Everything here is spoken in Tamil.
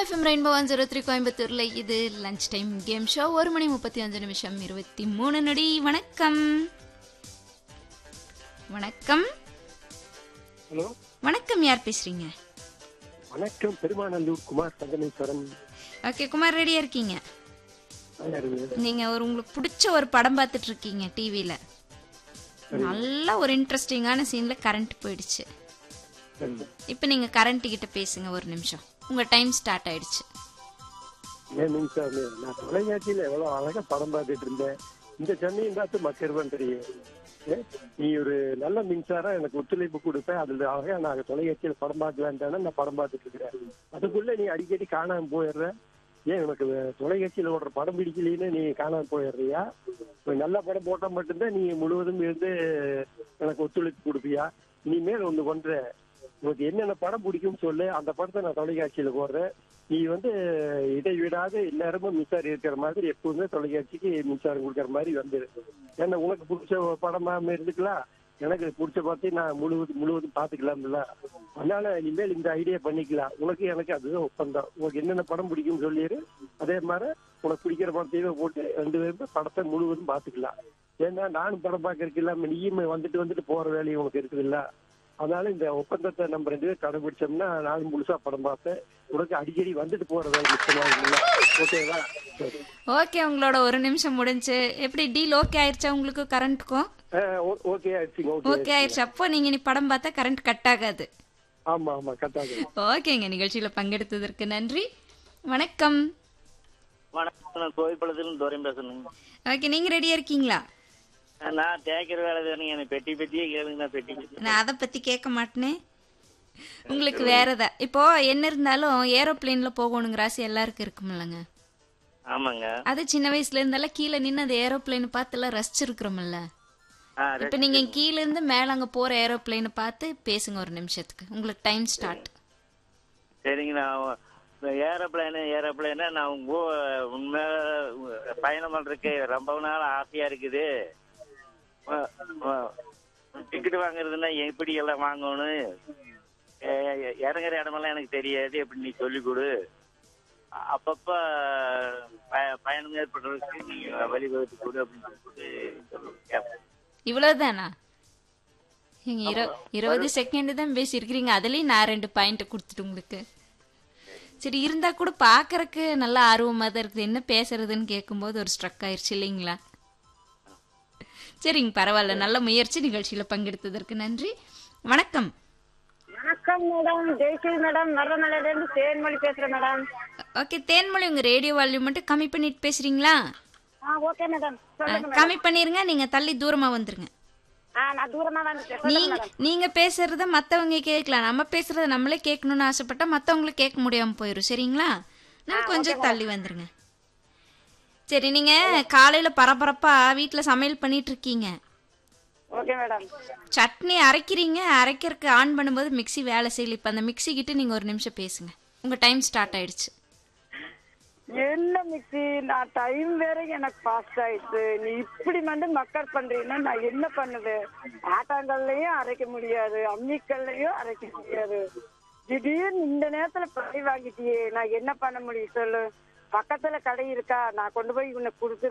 FM rainbow one zero three கோயம்புத்தூர்ல இது லஞ்ச் டைம் கேம் ஷோ ஒரு மணி முப்பத்தி அஞ்சு நிமிஷம் இருபத்தி மூணு நொடி வணக்கம் வணக்கம் ஹலோ வணக்கம் யார் பேசுறீங்க வணக்கம் பெருமாநல்லூர் குமார் சங்கமேஸ்வரன் ஓகே குமார் ரெடியா இருக்கீங்க நல்லா இருக்கு நீங்க ஒரு உங்களுக்கு பிடிச்ச ஒரு படம் பார்த்துட்டு இருக்கீங்க டிவில நல்ல ஒரு இன்ட்ரெஸ்டிங்கான சீன்ல கரண்ட் போயிடுச்சு சரி. இப்போ நீங்க கரண்ட் கிட்ட பேசுங்க ஒரு நிமிஷம் உங்க டைம் ஸ்டார்ட் ஆயிடுச்சு ஏன் மின்சாமி நான் தொலைக்காட்சியில எவ்வளவு அழகா படம் பார்த்துட்டு இருந்தேன் இந்த சென்னையும் பார்த்து மக்கள் தெரியும் ஏ, நீ ஒரு நல்ல மின்சாரம் எனக்கு ஒத்துழைப்பு கொடுப்பேன் அதுல அழகா நான் தொலைக்காட்சியில படம் பார்க்கலான்ட்டானே நான் படம் பார்த்துட்டு இருக்கிறேன் அதுக்குள்ள நீ அடிக்கடி காணாம போயிடுற ஏன் உனக்கு தொலைக்காட்சியில ஓடுற படம் பிடிக்கலைன்னு நீ காணாம போயிடுறியா ஒரு நல்ல படம் போட்டா மட்டும்தான் நீ முழுவதும் இருந்து எனக்கு ஒத்துழைப்பு கொடுப்பியா இனிமேல் ஒண்ணு பண்ற உனக்கு என்னென்ன படம் பிடிக்கும்னு சொல்லு அந்த படத்தை நான் தொலைக்காட்சியில போடுறேன் நீ வந்து இடைவிடாத எல்லாருமே மின்சாரம் இருக்கிற மாதிரி எப்பவுமே தொலைக்காட்சிக்கு மின்சாரம் கொடுக்கற மாதிரி வந்துரு ஏன்னா உனக்கு பிடிச்ச படமா இருந்துக்கலாம் எனக்கு பிடிச்ச படத்தை நான் முழுவதும் முழுவதும் பாத்துக்கலாம்ல அதனால இனிமேல் இந்த ஐடியா பண்ணிக்கலாம் உனக்கு எனக்கு அதுதான் ஒப்பந்தம் உனக்கு என்னென்ன படம் பிடிக்கும்னு சொல்லிடு அதே மாதிரி உனக்கு பிடிக்கிற படத்தையுமே போட்டு ரெண்டு பேருமே படத்தை முழுவதும் பாத்துக்கலாம் ஏன்னா நானும் படம் பார்க்கறதுக்கு இல்லாம நீயும் வந்துட்டு வந்துட்டு போற வேலையும் உனக்கு இருக்குதுல்ல அதனால இந்த ஒப்பந்தத்தை நம்ம ரெண்டு பேரும் கடைபிடிச்சோம்னா நானும் முழுசா படம் பார்த்தேன் உனக்கு அடிக்கடி வந்துட்டு போற வேலை மிச்சமாகும்ல ஓகேவா சரி ஓகே உங்களோட ஒரு நிமிஷம் முடிஞ்சு எப்படி டீல் ஓகே ஆயிருச்சா உங்களுக்கு கரண்ட்டுக்கும் அஹ் ஓ- ஓகே ஆயிடுச்சுங்க ஓகே ஓகே ஆயிருச்சு அப்போ நீங்க நீ படம் பார்த்தா கரண்ட் கட் ஆகாது ஆமா ஆமா கட்டாக ஓகேங்க நிகழ்ச்சியில பங்கெடுத்ததற்கு நன்றி வணக்கம் வணக்கம் நான் கோவில்பள்ளத்துல துரையும் பேசணுங்க ஓகே நீங்க ரெடியா இருக்கீங்களா நான் தேய்க்கிற வேலை தானுங்க எனக்கு பெட்டி பெட்டியே கேளுங்க நான் பெட்டி பெட்டி நான் அதை பத்தி கேட்க மாட்டேனே உங்களுக்கு வேற ஏதா இப்போ என்ன இருந்தாலும் ஏரோப்ளேன்ல போகணுங்கிற ஆசை எல்லாருக்கும் இருக்குமில்லங்க ஆமாங்க அது சின்ன வயசுல இருந்தாலும் கீழே நின்று அந்த ஏரோப்ளேன் பார்த்து எல்லாம் ரசிச்சிருக்கிறோம்ல ஆ இப்போ நீங்க கீழ இருந்து மேல அங்க போற ஏரோப்ளேனை பார்த்து பேசுங்க ஒரு நிமிஷத்துக்கு உங்களுக்கு டைம் ஸ்டார்ட் சரிங்க நான் ஏரோப்ளேனு ஏரோப்ளேனு நான் உங்க உண்மை பயணம் பண்றதுக்கு ரொம்ப நாள் ஆசையா இருக்குது டிக்கெட் வாங்குறதுன்னா எப்படி எல்லாம் வாங்கணும் எ- எ- இறங்குற இடமெல்லாம் எனக்கு தெரியாது எப்படி நீ சொல்லிக் கொடு அ- அப்பப்ப ப- பயணம் ஏற்படுறதுக்கு நீ வழிவகுத்து கொடு அப்படின்னு சொல்லிட்டு கேட்பேன் இவ்வளவுதானா நீங்க இரு- இருபது செகண்ட் தான் பேசியிருக்கிறீங்க அதுலயும் நான் ரெண்டு பாயிண்ட் கொடுத்துட்டு உங்களுக்கு சரி இருந்தா கூட பாக்குறதுக்கு நல்லா ஆர்வமா தான் இருக்குது என்ன பேசுறதுன்னு கேட்கும்போது ஒரு ஸ்ட்ரக் ஆயிருச்சு இல்லைங்களா சரிங்க பரவாயில்ல நல்ல முயற்சி நிகழ்ச்சியில பங்கெடுத்ததற்கு நன்றி வணக்கம் வணக்கம் மேடம் ஜெயஸ்ரீ மேடம் மரமலையில இருந்து தேன்மொழி பேசுறேன் மேடம் ஓகே தேன்மொழி உங்க ரேடியோ வால்யூம் மட்டும் கம்மி பண்ணிட்டு பேசுறீங்களா ஆ ஓகே மேடம் ஆ, சொல்லுங்க கம்மி பண்ணிருங்க நீங்க தள்ளி தூரமா வந்துருங்க ஆ நான் தூரமா வந்துட்டேன் நீங்க சொல்லுங்க மேடம் நீங்க பேசுறத மத்தவங்க கேட்கலாம் நம்ம பேசுறத நம்மளே கேட்கணும்னு ஆசைப்பட்டா மத்தவங்களுக்கு கேட்க முடியாம போயிரும் சரிங்களா நம்ம கொஞ்சம் தள்ளி வந்துருங்க சரி நீங்க காலையில பரபரப்பா வீட்ல சமையல் பண்ணிட்டு இருக்கீங்க ஓகே மேடம் சட்னி அரைக்கிறீங்க அரைக்கிறதுக்கு ஆன் பண்ணும்போது மிக்ஸி வேலை செய்யல இப்ப அந்த மிக்ஸி கிட்ட நீங்க ஒரு நிமிஷம் பேசுங்க உங்க டைம் ஸ்டார்ட் ஆயிடுச்சு என்ன மிக்ஸி நான் டைம் வேற எனக்கு பாஸ் ஆயிடுச்சு நீ இப்படி வந்து மக்கள் பண்றீங்கன்னா நான் என்ன பண்ணுவேன் ஆட்டாங்கல்லையும் அரைக்க முடியாது அம்மிக்கல்லையும் அரைக்க முடியாது திடீர்னு இந்த நேரத்துல பழி வாங்கிட்டியே நான் என்ன பண்ண முடியும் சொல்லு பக்கத்துல கடை இருக்கா நான் கொண்டு போய் உன்னை கொடுத்து